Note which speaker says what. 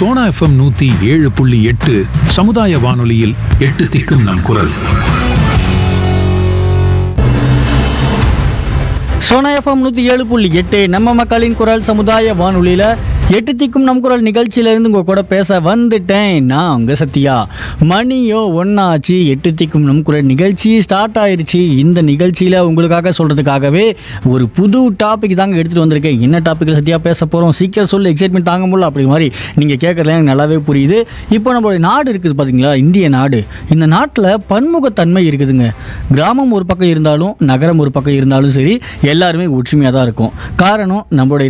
Speaker 1: Sona FM நூத்தி ஏழு புள்ளி எட்டு சமுதாய வானொலியில் எட்டு திக்கும் நம் குரல்
Speaker 2: சோனா எஃப்எம் நூற்றி ஏழு புள்ளி எட்டு நம்ம மக்களின் குரல் சமுதாய வானொலியில் எட்டு திக்கும் நம் குரல் நிகழ்ச்சியிலேருந்து உங்கள் கூட பேச வந்துட்டேன் நான் உங்கள் சத்யா மணியோ ஒன்றாச்சு எட்டு திக்கும் நம் குரல் நிகழ்ச்சி ஸ்டார்ட் ஆயிருச்சு இந்த நிகழ்ச்சியில் உங்களுக்காக சொல்கிறதுக்காகவே ஒரு புது டாபிக் தாங்க எடுத்துகிட்டு வந்திருக்கேன் என்ன டாப்பிக்கில் சத்யா பேச போகிறோம் சீக்கிரம் சொல்லி எக்ஸைட்மெண்ட் தாங்க முடியல அப்படி மாதிரி நீங்கள் கேட்குறது எனக்கு நல்லாவே புரியுது இப்போ நம்மளுடைய நாடு இருக்குது பார்த்தீங்களா இந்திய நாடு இந்த நாட்டில் பன்முகத்தன்மை இருக்குதுங்க கிராமம் ஒரு பக்கம் இருந்தாலும் நகரம் ஒரு பக்கம் இருந்தாலும் சரி எல்லாருமே ஒற்றுமையாக தான் இருக்கும் காரணம் நம்மளுடைய